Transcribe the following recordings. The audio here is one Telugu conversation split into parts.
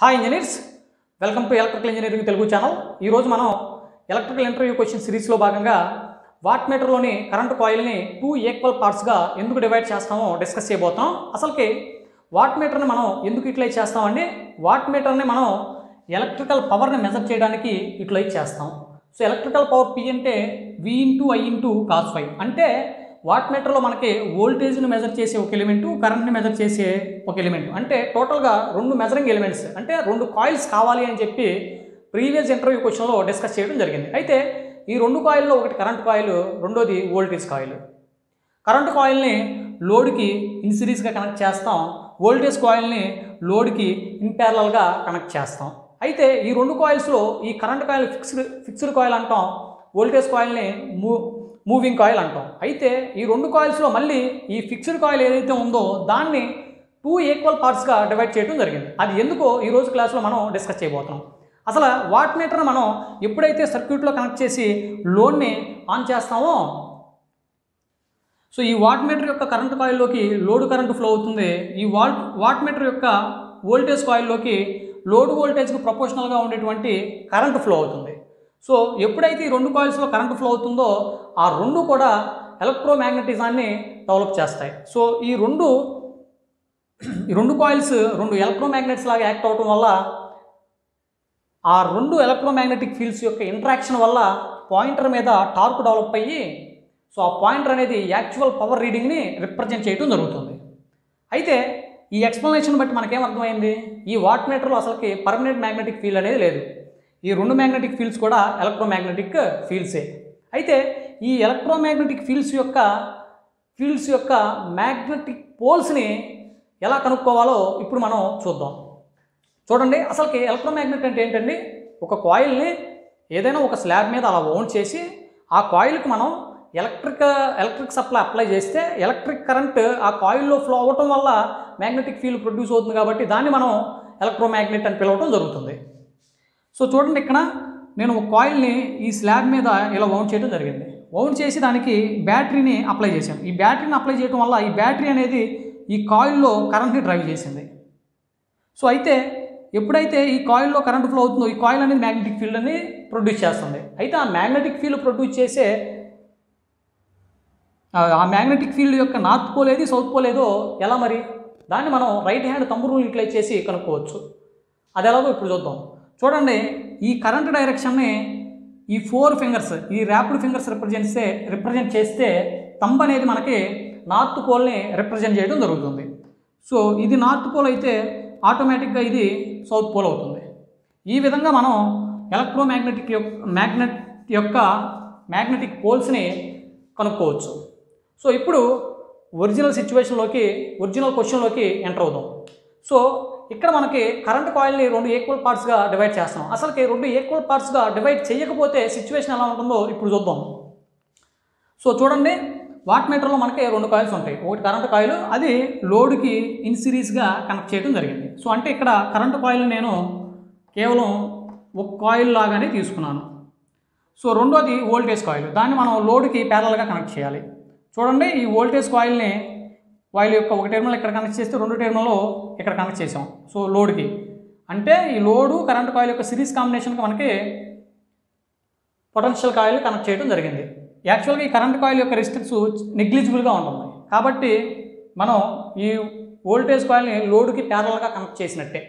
hi engineers welcome to electrical engineering Telugu channel ఈరోజు మనం ఎలక్ట్రికల్ ఇంటర్వ్యూ క్వశ్చన్ సిరీస్లో భాగంగా వాట్ మీటర్లోని కరెంటు కాయిల్ని టూ ఈక్వల్ పార్ట్స్గా ఎందుకు డివైడ్ చేస్తామో డిస్కస్ చేయబోతున్నాం అసలుకి వాట్ మీటర్ని మనం ఎందుకు యూటిలైజ్ చేస్తామండి వాట్ మీటర్ని మనం ఎలక్ట్రికల్ పవర్ని మెజర్ చేయడానికి యూటిలైజ్ చేస్తాం సో ఎలక్ట్రికల్ పవర్ పి అంటే V into I into cos five అంటే వాట్ మీటర్లో మనకి వోల్టేజ్ని మెజర్ చేసే ఒక ఎలిమెంటు కరెంట్ని మెజర్ చేసే ఒక ఎలిమెంట్ అంటే టోటల్గా రెండు మెజరింగ్ ఎలిమెంట్స్ అంటే రెండు కాయిల్స్ కావాలి అని చెప్పి ప్రీవియస్ ఇంటర్వ్యూ క్వశ్చన్లో డిస్కస్ చేయడం జరిగింది అయితే ఈ రెండు కాయిల్లో ఒకటి కరెంట్ కాయిల్ రెండోది వోల్టేజ్ కాయిల్ కరెంట్ కాయిల్ని లోడ్కి ఇన్ సిరీస్గా కనెక్ట్ చేస్తాం వోల్టేజ్ కాయిల్ని లోడ్కి ఇన్ ప్యారలల్గా కనెక్ట్ చేస్తాం అయితే ఈ రెండు కాయిల్స్లో ఈ current coil fixed fixed coil అంటాం వోల్టేజ్ కాయిల్ని మూ మూవింగ్ కాయిల్ అంటాం అయితే ఈ రెండు కాయిల్స్లో మళ్ళీ ఈ ఫిక్స్డ్ కాయిల్ ఏదైతే ఉందో దాన్ని టూ ఈక్వల్ పార్ట్స్గా డివైడ్ చేయడం జరిగింది అది ఎందుకో ఈ రోజు క్లాస్లో మనం డిస్కస్ చేయబోతున్నాం అసలు వాట్ మీటర్ మనం ఎప్పుడైతే సర్క్యూట్లో కనెక్ట్ చేసి లోడ్ని ఆన్ చేస్తామో సో ఈ వాట్ మీటర్ యొక్క కరెంట్ కాయిల్లోకి లోడ్ కరెంటు ఫ్లో అవుతుంది ఈ వాట్ వాట్ మీటర్ యొక్క వోల్టేజ్ కాయిల్లోకి లోడ్ వోల్టేజ్కి ప్రపోర్షనల్గా ఉండేటువంటి కరెంటు ఫ్లో అవుతుంది సో ఎప్పుడైతే ఈ రెండు కాయిల్స్లో కరెంటు ఫ్లో అవుతుందో ఆ రెండు కూడా ఎలక్ట్రోమాగ్నెటిజాన్ని డెవలప్ చేస్తాయి సో ఈ రెండు ఈ రెండు కాయిల్స్ రెండు ఎలక్ట్రోమాగ్నెట్స్ లాగా యాక్ట్ అవటం వల్ల ఆ రెండు ఎలక్ట్రోమాగ్నెటిక్ ఫీల్డ్స్ యొక్క ఇంట్రాక్షన్ వల్ల పాయింటర్ మీద టార్క్ డెవలప్ అయ్యి సో ఆ పాయింటర్ అనేది యాక్చువల్ పవర్ రీడింగ్ని రిప్రజెంట్ చేయడం జరుగుతుంది అయితే ఈ ఎక్స్ప్లెనేషన్ బట్టి మనకేం అర్థమైంది ఈ వాట్ మీటర్లో అసలుకి పర్మనెంట్ మ్యాగ్నెటిక్ ఫీల్డ్ అనేది లేదు ఈ రెండు మ్యాగ్నెటిక్ ఫీల్డ్స్ కూడా ఎలక్ట్రోమాగ్నెటిక్ ఫీల్డ్సే అయితే ఈ ఎలక్ట్రోమాగ్నెటిక్ ఫీల్డ్స్ యొక్క ఫీల్డ్స్ యొక్క మ్యాగ్నెటిక్ పోల్స్ని ఎలా కనుక్కోవాలో ఇప్పుడు మనం చూద్దాం చూడండి అసలుకి ఎలక్ట్రోమాగ్నెట్ అంటే ఏంటండి ఒక కాయిల్ని ఏదైనా ఒక స్లాబ్ మీద అలా ఓన్ చేసి ఆ కాయిల్కి మనం ఎలక్ట్రిక్ ఎలక్ట్రిక్ సప్లై అప్లై చేస్తే ఎలక్ట్రిక్ కరెంట్ ఆ కాయిల్లో ఫ్లో అవ్వటం వల్ల మ్యాగ్నెటిక్ ఫీల్డ్ ప్రొడ్యూస్ అవుతుంది కాబట్టి దాన్ని మనం ఎలక్ట్రోమాగ్నెట్ అని పిలవటం జరుగుతుంది సో చూడండి ఇక్కడ నేను ఒక కాయిల్ని ఈ స్లాబ్ మీద ఇలా వౌండ్ చేయడం జరిగింది వౌండ్ చేసి దానికి బ్యాటరీని అప్లై చేశాను ఈ బ్యాటరీని అప్లై చేయడం వల్ల ఈ బ్యాటరీ అనేది ఈ కాయిల్లో కరెంట్ని డ్రైవ్ చేసింది సో అయితే ఎప్పుడైతే ఈ కాయిల్లో కరెంట్ ఫ్లో అవుతుందో ఈ కాయిల్ అనేది మ్యాగ్నెటిక్ ఫీల్డ్ అని ప్రొడ్యూస్ చేస్తుంది అయితే ఆ మ్యాగ్నెటిక్ ఫీల్డ్ ప్రొడ్యూస్ చేసే ఆ మ్యాగ్నెటిక్ ఫీల్డ్ యొక్క నార్త్ పోల్ ఏది సౌత్ పోల్ ఏదో ఎలా మరి దాన్ని మనం right hand thumb rule utilize చేసి కనుక్కోవచ్చు అది ఎలాగో ఇప్పుడు చూద్దాం చూడండి ఈ కరెంట్ డైరెక్షన్ని ఈ ఫోర్ ఫింగర్స్ ఈ ర్యాపిడ్ ఫింగర్స్ రిప్రజెంట్ చేస్తే రిప్రజెంట్ చేస్తే తంబ్ అనేది మనకి నార్త్ పోల్ని రిప్రజెంట్ చేయడం జరుగుతుంది సో ఇది నార్త్ పోల్ అయితే ఆటోమేటిక్గా ఇది సౌత్ పోల్ అవుతుంది ఈ విధంగా మనం ఎలక్ట్రోమాగ్నెటిక్ యొక్క మ్యాగ్నెట్ యొక్క మ్యాగ్నెటిక్ పోల్స్ని కనుక్కోవచ్చు సో ఇప్పుడు ఒరిజినల్ సిచ్యువేషన్లోకి ఒరిజినల్ క్వశ్చన్లోకి ఎంటర్ అవుదాం సో ఇక్కడ మనకి కరెంట్ కాయిల్ని రెండు ఈక్వల్ పార్ట్స్గా డివైడ్ చేస్తాం అసలుకి రెండు ఈక్వల్ పార్ట్స్గా డివైడ్ చేయకపోతే సిచ్యువేషన్ ఎలా ఉంటుందో ఇప్పుడు చూద్దాం సో చూడండి వాట్ మీటర్లో మనకి రెండు కాయిల్స్ ఉంటాయి ఒకటి కరెంట్ కాయిల్ అది లోడ్కి ఇన్ సిరీస్గా కనెక్ట్ చేయడం జరిగింది సో అంటే ఇక్కడ కరెంట్ కాయిల్ నేను కేవలం ఒక కాయిల్ లాగానే తీసుకున్నాను సో రెండోది వోల్టేజ్ కాయిల్ దాన్ని మనం లోడ్కి ప్యారల్గా కనెక్ట్ చేయాలి చూడండి ఈ వోల్టేజ్ కాయిల్ని కాయిల్ యొక్క ఒక టెర్మినల్ ఇక్కడ కనెక్ట్ చేస్తే రెండు టెర్మినల్ ఇక్కడ కనెక్ట్ చేసాం సో లోడ్కి అంటే ఈ లోడు కరెంట్ కాయిల్ యొక్క సిరీస్ కాంబినేషన్కి మనకి పొటెన్షియల్ కాయిల్ కనెక్ట్ చేయడం జరిగింది యాక్చువల్గా ఈ కరెంట్ కాయిల్ యొక్క రెసిస్టెన్స్ నెగ్లిజిబుల్గా ఉంటుంది కాబట్టి మనం ఈ వోల్టేజ్ కాయిల్ని లోడ్కి ప్యారల్గా కనెక్ట్ చేసినట్టే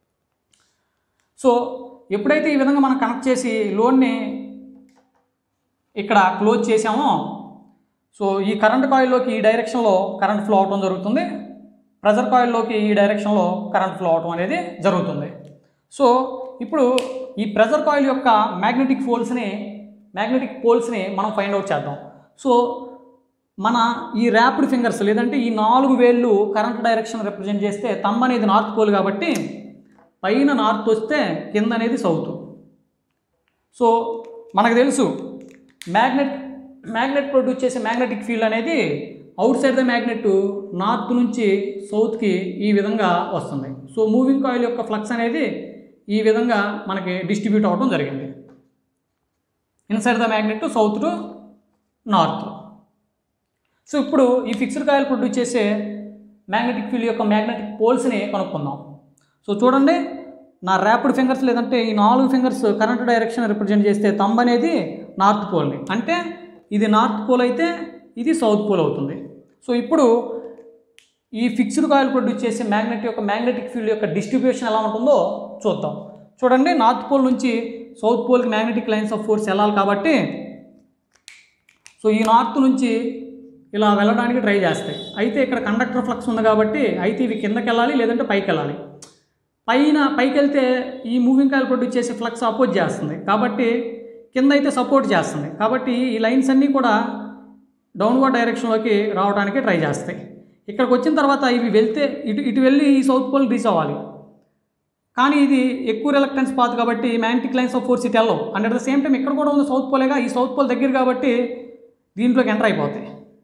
సో ఎప్పుడైతే ఈ విధంగా మనం కనెక్ట్ చేసి లోడ్ని ఇక్కడ క్లోజ్ చేసామో సో ఈ కరెంట్ కాయిల్లోకి ఈ డైరెక్షన్లో కరెంట్ ఫ్లో అవటం జరుగుతుంది ప్రెజర్ కాయిల్లోకి ఈ డైరెక్షన్లో కరెంట్ ఫ్లో అవటం అనేది జరుగుతుంది సో ఇప్పుడు ఈ ప్రెజర్ కాయిల్ యొక్క మ్యాగ్నెటిక్ పోల్స్ని మ్యాగ్నెటిక్ పోల్స్ని మనం ఫైండ్ అవుట్ చేద్దాం సో మన ఈ ర్యాపిడ్ ఫింగర్స్ లేదంటే ఈ నాలుగు వేళ్ళు కరెంట్ డైరెక్షన్ రిప్రజెంట్ చేస్తే తమ్ అనేది నార్త్ పోల్ కాబట్టి పైన నార్త్ వస్తే కింద అనేది సౌత్ సో మనకు తెలుసు మ్యాగ్నెట్ మ్యాగ్నెట్ ప్రొడ్యూస్ చేసే మ్యాగ్నెటిక్ ఫీల్డ్ అనేది outside the magnet north నుంచి సౌత్కి ఈ విధంగా వస్తుంది సో మూవింగ్ కాయిల్ యొక్క ఫ్లక్స్ అనేది ఈ విధంగా మనకి డిస్ట్రిబ్యూట్ అవ్వడం జరిగింది inside the magnet south to north so ఇప్పుడు ఈ ఫిక్స్డ్ కాయిల్ ప్రొడ్యూస్ చేసే మ్యాగ్నెటిక్ ఫీల్డ్ యొక్క మ్యాగ్నెటిక్ పోల్స్ని కనుక్కుందాం సో చూడండి నా ర్యాపిడ్ ఫింగర్స్ లేదంటే ఈ నాలుగు ఫింగర్స్ కరెంట్ డైరెక్షన్ రిప్రజెంట్ చేస్తే తంబ్ అనేది నార్త్ పోల్ని అంటే ఇది నార్త్ పోల్ అయితే ఇది సౌత్ పోల్ అవుతుంది సో ఇప్పుడు ఈ ఫిక్స్డ్ కాయిల్ ప్రొడ్యూస్ చేసే మ్యాగ్నెట్ యొక్క మ్యాగ్నెటిక్ ఫీల్డ్ యొక్క డిస్ట్రిబ్యూషన్ ఎలా ఉంటుందో చూద్దాం చూడండి నార్త్ పోల్ నుంచి సౌత్ పోల్కి మ్యాగ్నెటిక్ లైన్స్ ఆఫ్ ఫోర్స్ వెళ్ళాలి కాబట్టి సో ఈ నార్త్ నుంచి ఇలా వెళ్ళడానికి ట్రై చేస్తాయి అయితే ఇక్కడ కండక్టర్ ఫ్లక్స్ ఉంది కాబట్టి అయితే ఇవి కిందకి వెళ్ళాలి లేదంటే పైకి వెళ్ళాలి పైన పైకి వెళ్తే ఈ మూవింగ్ కాయిల్ ప్రొడ్యూస్ చేసే ఫ్లక్స్ అపోజ్ చేస్తుంది కాబట్టి కింద అయితే సపోర్ట్ చేస్తుంది కాబట్టి ఈ లైన్స్ అన్నీ కూడా డౌన్వర్డ్ డైరెక్షన్లోకి రావడానికి ట్రై చేస్తాయి ఇక్కడికి వచ్చిన తర్వాత ఇవి వెళ్తే ఇటు ఇటు వెళ్ళి ఈ సౌత్ పోల్ రీచ్ అవ్వాలి కానీ ఇది ఎక్కువ రిలక్టెన్స్ పాత్ కాబట్టి మ్యాగ్నెటిక్ లైన్స్ ఆఫ్ ఫోర్స్ ఇట్ వెళ్ళవు and at the same time ఇక్కడ కూడా ఉంది సౌత్ పోలేగా ఈ సౌత్ పోల్ దగ్గర కాబట్టి దీంట్లోకి ఎంటర్ అయిపోతాయి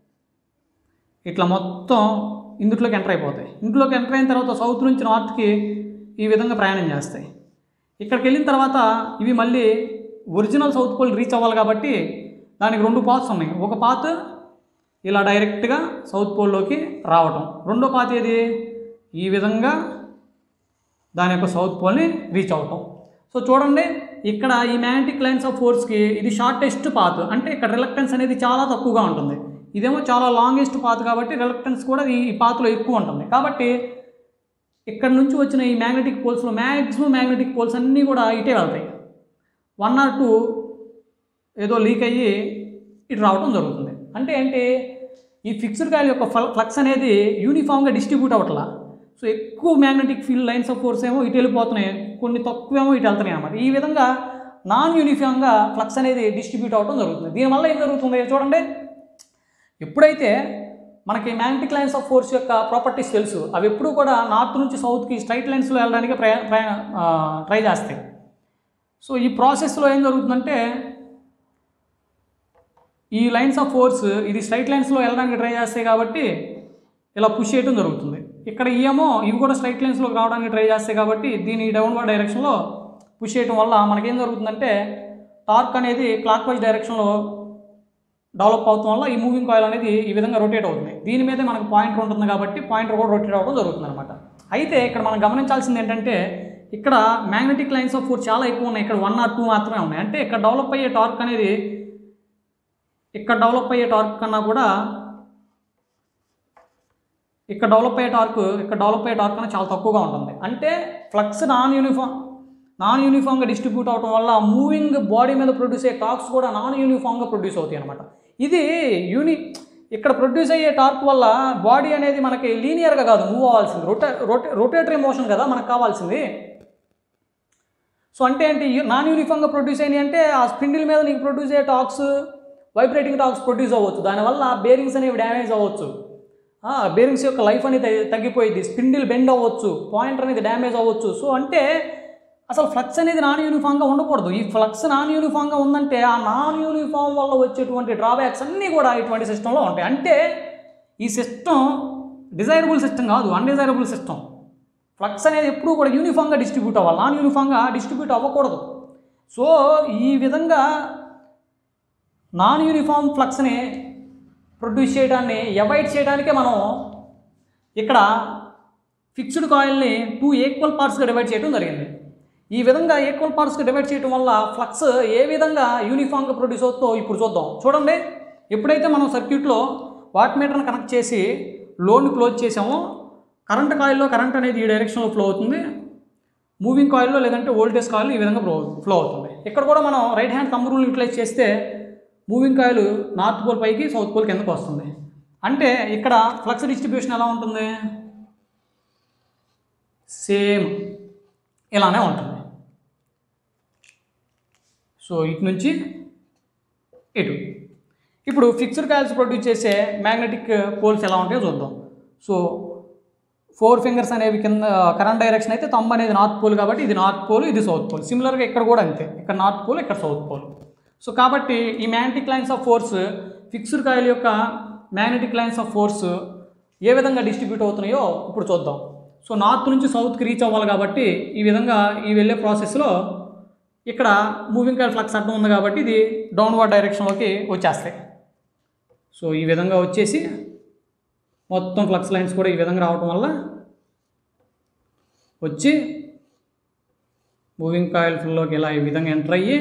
ఇట్లా మొత్తం ఇందులోకి ఎంటర్ అయిపోతాయి ఇందులోకి ఎంటర్ అయిన తర్వాత సౌత్ నుంచి నార్త్కి ఈ విధంగా ప్రయాణం చేస్తాయి ఇక్కడికి వెళ్ళిన తర్వాత ఇవి మళ్ళీ ఒరిజినల్ సౌత్ పోల్ రీచ్ అవ్వాలి కాబట్టి దానికి రెండు పాత్స్ ఉన్నాయి ఒక పాత్ ఇలా డైరెక్ట్గా సౌత్ పోల్లోకి రావటం రెండో పాత్ ఏది ఈ విధంగా దాని యొక్క సౌత్ పోల్ని రీచ్ అవటం సో చూడండి ఇక్కడ ఈ మ్యాగ్నెటిక్ లైన్స్ ఆఫ్ ఫోర్స్కి ఇది షార్టెస్ట్ పాత్ అంటే ఇక్కడ రిలక్టెన్స్ అనేది చాలా తక్కువగా ఉంటుంది ఇదేమో చాలా లాంగెస్ట్ పాత్ కాబట్టి రిలక్టెన్స్ కూడా ఈ ఈ పాత్లో ఎక్కువ ఉంటుంది కాబట్టి ఇక్కడ నుంచి వచ్చిన ఈ మ్యాగ్నెటిక్ పోల్స్లో మ్యాక్సిమం మ్యాగ్నెటిక్ పోల్స్ అన్నీ కూడా ఇటే వెళ్తాయి వన్ ఆర్ టూ ఏదో లీక్ అయ్యి ఇటు రావడం జరుగుతుంది అంటే ఏంటి ఈ ఫిక్స్డ్ కాయిల్ యొక్క ఫ్ల- ఫ్లక్స్ అనేది యూనిఫామ్గా డిస్ట్రిబ్యూట్ అవ్వట్లా సో ఎక్కువ magnetic field lines of force ఏమో ఇటు వెళ్ళిపోతున్నాయి కొన్ని తక్కువేమో ఇటు వెళ్తున్నాయి అన్నమాట ఈ విధంగా నాన్ యూనిఫామ్గా ఫ్లక్స్ అనేది డిస్ట్రిబ్యూట్ అవ్వడం జరుగుతుంది దీనివల్ల ఏం జరుగుతుంది చూడండి ఎప్పుడైతే మనకి మ్యాగ్నెటిక్ లైన్స్ ఆఫ్ ఫోర్స్ యొక్క ప్రాపర్టీస్ తెలుసు అవి ఎప్పుడూ కూడా నార్త్ నుంచి సౌత్కి స్ట్రైట్ లైన్స్లో వెళ్ళడానికి ప్రయా ప్రయా ట్రై చేస్తాయి సో ఈ ప్రాసెస్లో ఏం జరుగుతుందంటే ఈ లైన్స్ ఆఫ్ ఫోర్స్ ఇది స్ట్రైట్ లైన్స్లో వెళ్ళడానికి ట్రై చేస్తాయి కాబట్టి ఇలా పుష్ చేయడం జరుగుతుంది ఇక్కడ ఏమో ఇవి కూడా స్ట్రైట్ లైన్స్లోకి రావడానికి ట్రై చేస్తాయి కాబట్టి దీని డౌన్వర్డ్ డైరెక్షన్లో పుష్ చేయడం వల్ల మనకేం జరుగుతుందంటే టార్క్ అనేది క్లాక్ వైజ్ డైరెక్షన్లో డెవలప్ అవుతాం వల్ల ఈ మూవింగ్ కాయిల్ అనేది ఈ విధంగా రొటేట్ అవుతుంది దీని మీదే మనకు పాయింటర్ ఉంటుంది కాబట్టి పాయింటర్ కూడా రొటేట్ అవ్వడం జరుగుతుంది అనమాట అయితే ఇక్కడ మనం గమనించాల్సింది ఏంటంటే ఇక్కడ మ్యాగ్నెటిక్ లైన్స్ ఆఫ్ ఫోర్స్ చాలా ఎక్కువ ఉన్నాయి ఇక్కడ వన్ ఆర్ టూ మాత్రమే ఉన్నాయి అంటే ఇక్కడ డెవలప్ అయ్యే టార్క్ అనేది ఇక్కడ డెవలప్ అయ్యే టార్క్ కన్నా కూడా ఇక్కడ డెవలప్ అయ్యే టార్క్ ఇక్కడ డెవలప్ అయ్యే టార్క్ కన్నా చాలా తక్కువగా ఉంటుంది అంటే ఫ్లక్స్ నాన్ యూనిఫామ్ నాన్ యూనిఫామ్గా డిస్ట్రిబ్యూట్ అవడం వల్ల మూవింగ్ బాడీ మీద ప్రొడ్యూస్ అయ్యే టార్క్స్ కూడా నాన్ యూనిఫామ్గా ప్రొడ్యూస్ అవుతాయి అనమాట ఇది యూని ఇక్కడ ప్రొడ్యూస్ అయ్యే టార్క్ వల్ల బాడీ అనేది మనకి లీనియర్గా కాదు మూవ్ అవ్వాల్సింది రొటే రొటే రొటేటరీ మోషన్ కదా మనకు కావాల్సింది సో అంటే ఏంటి నాన్ యూనిఫామ్గా ప్రొడ్యూస్ అయినాయి అంటే ఆ స్పిండిల్ మీద నీకు ప్రొడ్యూస్ అయ్యే టాక్స్ వైబ్రేటింగ్ టాక్స్ ప్రొడ్యూస్ అవ్వచ్చు దానివల్ల బేరింగ్స్ అనేవి డ్యామేజ్ అవ్వచ్చు బేరింగ్స్ యొక్క లైఫ్ అనేది తగ్గిపోయింది స్పిండిల్ బెండ్ అవ్వచ్చు పాయింటర్ అనేది డ్యామేజ్ అవ్వచ్చు సో అంటే అసలు ఫ్లక్స్ అనేది నాన్ యూనిఫామ్గా ఉండకూడదు ఈ ఫ్లక్స్ నాన్ యూనిఫామ్గా ఉందంటే ఆ నాన్ యూనిఫామ్ వల్ల వచ్చేటువంటి డ్రాబ్యాక్స్ అన్నీ కూడా ఇటువంటి సిస్టంలో ఉంటాయి అంటే ఈ సిస్టమ్ డిజైరబుల్ సిస్టమ్ కాదు అన్డిజైరబుల్ సిస్టమ్ ఫ్లక్స్ అనేది ఎప్పుడూ కూడా యూనిఫామ్గా డిస్ట్రిబ్యూట్ అవ్వాలి నాన్ యూనిఫామ్గా డిస్ట్రిబ్యూట్ అవ్వకూడదు సో ఈ విధంగా నాన్ యూనిఫామ్ ఫ్లక్స్ని ప్రొడ్యూస్ చేయడాన్ని అవాయిడ్ చేయడానికే మనం ఇక్కడ ఫిక్స్డ్ కాయిల్ని టూ ఈక్వల్ పార్ట్స్గా డివైడ్ చేయడం జరిగింది ఈ విధంగా ఈక్వల్ పార్ట్స్గా డివైడ్ చేయడం వల్ల ఫ్లక్స్ ఏ విధంగా యూనిఫామ్గా ప్రొడ్యూస్ అవుతుందో ఇప్పుడు చూద్దాం చూడండి ఎప్పుడైతే మనం సర్క్యూట్లో వాట్ మీటర్ని కనెక్ట్ చేసి లోడ్ని క్లోజ్ చేసామో కరెంట్ కాయిల్లో కరెంట్ అనేది ఈ డైరెక్షన్లో ఫ్లో అవుతుంది మూవింగ్ కాయిల్లో లేదంటే వోల్టేజ్ కాయిల్ ఈ విధంగా ఫ్లో ఫ్లో అవుతుంది ఇక్కడ కూడా మనం right hand thumb rule utilize చేస్తే మూవింగ్ కాయిల్ నార్త్ పోల్ పైకి సౌత్ పోల్ కిందకు వస్తుంది అంటే ఇక్కడ ఫ్లక్స్ డిస్ట్రిబ్యూషన్ ఎలా ఉంటుంది సేమ్ ఇలానే ఉంటుంది సో ఇటు నుంచి ఇటు ఇప్పుడు ఫిక్స్డ్ కాయిల్స్ ప్రొడ్యూస్ చేసే మ్యాగ్నెటిక్ పోల్స్ ఎలా ఉంటాయో చూద్దాం సో ఫోర్ ఫింగర్స్ అనేవి కింద కరెంట్ డైరెక్షన్ అయితే తమ్ అనేది నార్త్ పోల్ కాబట్టి ఇది నార్త్ పోల్ ఇది సౌత్ పోల్ సిమిలర్గా ఇక్కడ కూడా అంతే ఇక్కడ నార్త్ పోల్ ఇక్కడ సౌత్ పోల్ సో కాబట్టి ఈ magnetic lines of force fixed coil యొక్క మ్యాగ్నెటిక్ లైన్స్ ఆఫ్ ఫోర్స్ ఏ విధంగా డిస్ట్రిబ్యూట్ అవుతున్నాయో ఇప్పుడు చూద్దాం సో నార్త్ నుంచి సౌత్కి రీచ్ అవ్వాలి కాబట్టి ఈ విధంగా ఈ వెళ్ళే ప్రాసెస్లో ఇక్కడ మూవింగ్ కాయిల్ ఫ్లక్స్ అడ్డం ఉంది కాబట్టి ఇది డౌన్వర్డ్ డైరెక్షన్లోకి వచ్చేస్తాయి సో ఈ విధంగా వచ్చేసి మొత్తం ఫ్లక్స్ లైన్స్ కూడా ఈ విధంగా రావటం వల్ల వచ్చి మూవింగ్ కాయిల్ ఫ్లోకి ఇలా ఈ విధంగా ఎంటర్ అయ్యి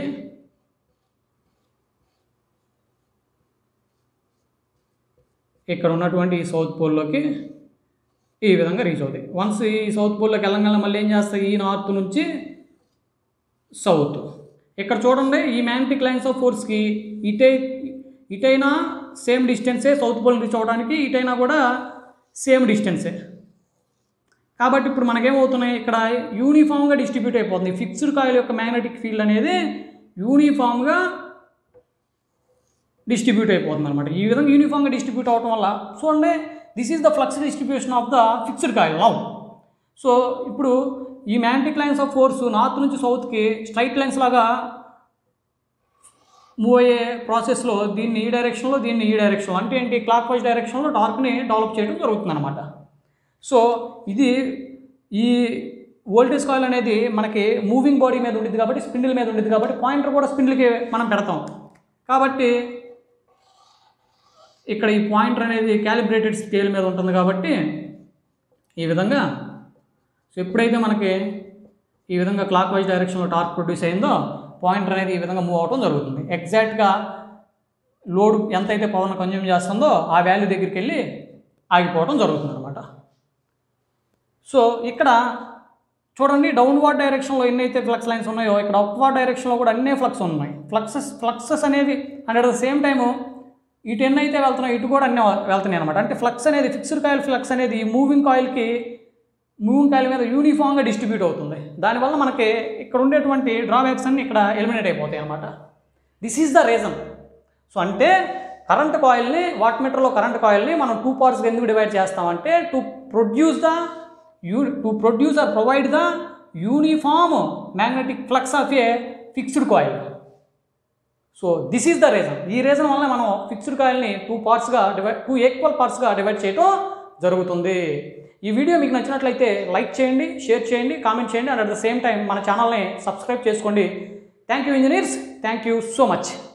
ఇక్కడ ఉన్నటువంటి ఈ సౌత్ పోల్లోకి ఈ విధంగా రీచ్ అవుతాయి వన్స్ ఈ సౌత్ పోల్లోకి వెళ్ళంగానే మళ్ళీ ఏం చేస్తాయి ఈ నార్త్ నుంచి సౌత్ ఇక్కడ చూడండి ఈ మ్యాగ్నెటిక్ లైన్స్ ఆఫ్ ఫోర్స్కి ఇటే ఇటైనా సేమ్ డిస్టెన్సే సౌత్ పోల్ రీచ్ అవ్వడానికి ఇటైనా కూడా సేమ్ డిస్టెన్సే కాబట్టి ఇప్పుడు మనకేమవుతున్నాయి ఇక్కడ యూనిఫామ్గా డిస్ట్రిబ్యూట్ అయిపోతుంది ఫిక్స్డ్ కాయిల్ యొక్క మ్యాగ్నెటిక్ ఫీల్డ్ అనేది యూనిఫామ్గా డిస్ట్రిబ్యూట్ అయిపోతుంది అనమాట ఈ విధంగా యూనిఫామ్గా డిస్ట్రిబ్యూట్ అవడం వల్ల చూడండి this is the flux distribution of the fixed coil now so ఇప్పుడు ఈ magnetic lines of force north నుంచి సౌత్కి స్ట్రైట్ లైన్స్ లాగా మూవ్ అయ్యే ప్రాసెస్లో దీన్ని ఈ డైరెక్షన్లో దీన్ని ఈ డైరెక్షన్లో అంటే ఏంటి క్లాక్ వైజ్ డైరెక్షన్లో టార్క్ని డెవలప్ చేయడం జరుగుతుంది అనమాట సో ఇది ఈ వోల్టేజ్ కాయిల్ అనేది మనకి మూవింగ్ బాడీ మీద ఉండిద్ది కాబట్టి స్పిండిల్ మీద ఉండిద్ది కాబట్టి పాయింటర్ కూడా స్పిండిల్కి మనం పెడతాం కాబట్టి ఇక్కడ ఈ పాయింటర్ అనేది క్యాలిబ్రేటెడ్ స్కేల్ మీద ఉంటుంది కాబట్టి ఈ విధంగా సో ఎప్పుడైతే మనకి ఈ విధంగా క్లాక్ వైజ్ డైరెక్షన్లో టార్క్ ప్రొడ్యూస్ అయిందో పాయింటర్ అనేది ఈ విధంగా మూవ్ అవడం జరుగుతుంది ఎగ్జాక్ట్గా లోడ్ ఎంతైతే పవర్ కన్జ్యూమ్ చేస్తుందో ఆ వాల్యూ దగ్గరికి వెళ్ళి ఆగిపోవడం జరుగుతుంది అనమాట సో ఇక్కడ చూడండి డౌన్వర్డ్ డైరెక్షన్లో ఎన్నైతే ఫ్లక్స్ లైన్స్ ఉన్నాయో ఇక్కడ అప్వర్డ్ డైరెక్షన్లో కూడా అన్నీ ఫ్లక్స్ ఉన్నాయి ఫ్లక్సెస్ ఫ్లక్సెస్ అనేవి and at the same time ఇటు ఎన్ని అయితే వెళ్తున్నాయో ఇటు కూడా అన్నీ వెళ్తున్నాయి అనమాట అంటే ఫ్లక్స్ అనేది ఫిక్స్డ్ కాయిల్ ఫ్లక్స్ అనేది మూవింగ్ కాయిల్కి మూవింగ్ కాయిల్ మీద యూనిఫామ్గా డిస్ట్రిబ్యూట్ అవుతుంది దానివల్ల మనకి ఇక్కడ ఉండేటువంటి డ్రాబ్యాక్స్ అన్ని ఇక్కడ ఎలిమినేట్ అయిపోతాయి అనమాట this is the reason so అంటే కరెంట్ కాయిల్ని వాట్ మీటర్లో కరెంట్ కాయిల్ని మనం టూ పార్ట్స్గా ఎందుకు డివైడ్ చేస్తామంటే టు ప్రొడ్యూస్ ద యూ to produce or provide the uniform magnetic flux of a fixed coil so this is the reason ఈ రీజన్ వల్ల మనం ఫిక్స్డ్ కాయిల్ని టూ పార్ట్స్గా డివైడ్ టూ ఈక్వల్ పార్ట్స్గా డివైడ్ చేయడం జరుగుతుంది ఈ వీడియో మీకు నచ్చినట్లయితే లైక్ చేయండి షేర్ చేయండి కామెంట్ చేయండి and at the same time మన ఛానల్ని సబ్స్క్రైబ్ చేసుకోండి thank you engineers thank you so much